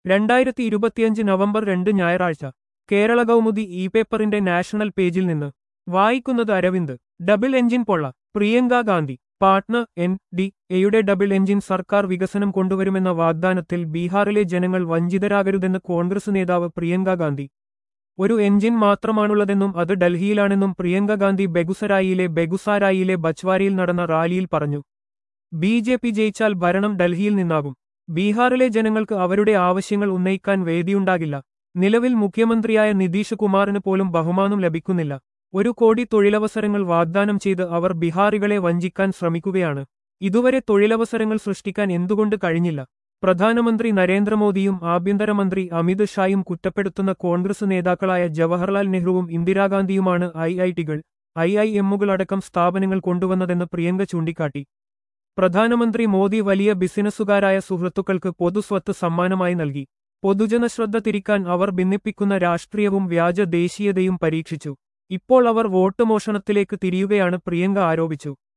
രണ്ടായിരത്തി ഇരുപത്തിയഞ്ച് നവംബർ രണ്ട് ഞായറാഴ്ച കേരള കൗമുദി ഇ പേപ്പറിന്റെ നാഷണൽ പേജിൽ നിന്ന് വായിക്കുന്നത് അരവിന്ദ് ഡബിൾ എഞ്ചിൻ പൊള്ള പ്രിയങ്ക ഗാന്ധി പാട്ന എൻ ഡി എയുടെ ഡബിൾ എഞ്ചിൻ സർക്കാർ വികസനം കൊണ്ടുവരുമെന്ന വാഗ്ദാനത്തിൽ ബീഹാറിലെ ജനങ്ങൾ വഞ്ചിതരാകരുതെന്ന് കോൺഗ്രസ് നേതാവ് പ്രിയങ്ക ഗാന്ധി ഒരു എഞ്ചിൻ മാത്രമാണുള്ളതെന്നും അത് ഡൽഹിയിലാണെന്നും പ്രിയങ്ക ഗാന്ധി ബെഗുസരായിയിലെ ബെഗുസാരായിയിലെ ബച്വാരിയിൽ നടന്ന റാലിയിൽ പറഞ്ഞു ബി ജെ പി ജയിച്ചാൽ ഭരണം ഡൽഹിയിൽ നിന്നാകും ബീഹാറിലെ ജനങ്ങൾക്ക് അവരുടെ ആവശ്യങ്ങൾ ഉന്നയിക്കാൻ വേദിയുണ്ടാകില്ല നിലവിൽ മുഖ്യമന്ത്രിയായ നിതീഷ് കുമാറിന് പോലും ബഹുമാനം ലഭിക്കുന്നില്ല ഒരു കോടി തൊഴിലവസരങ്ങൾ വാഗ്ദാനം ചെയ്ത് അവർ ബീഹാറികളെ വഞ്ചിക്കാൻ ശ്രമിക്കുകയാണ് ഇതുവരെ തൊഴിലവസരങ്ങൾ സൃഷ്ടിക്കാൻ എന്തുകൊണ്ട് കഴിഞ്ഞില്ല പ്രധാനമന്ത്രി നരേന്ദ്രമോദിയും ആഭ്യന്തരമന്ത്രി അമിത് ഷായും കുറ്റപ്പെടുത്തുന്ന കോൺഗ്രസ് നേതാക്കളായ ജവഹർലാൽ നെഹ്റുവും ഇന്ദിരാഗാന്ധിയുമാണ് ഐ ഐ ടികൾ ഐ ഐ എമ്മുകളടക്കം സ്ഥാപനങ്ങൾ കൊണ്ടുവന്നതെന്ന് പ്രിയങ്ക ചൂണ്ടിക്കാട്ടി പ്രധാനമന്ത്രി മോദി വലിയ ബിസിനസ്സുകാരായ സുഹൃത്തുക്കൾക്ക് പൊതുസ്വത്ത് സമ്മാനമായി നൽകി പൊതുജന ശ്രദ്ധ തിരിക്കാൻ അവർ ഭിന്നിപ്പിക്കുന്ന രാഷ്ട്രീയവും വ്യാജ ദേശീയതയും പരീക്ഷിച്ചു ഇപ്പോൾ അവർ വോട്ട് മോഷണത്തിലേക്ക് തിരിയുകയാണ് പ്രിയങ്ക ആരോപിച്ചു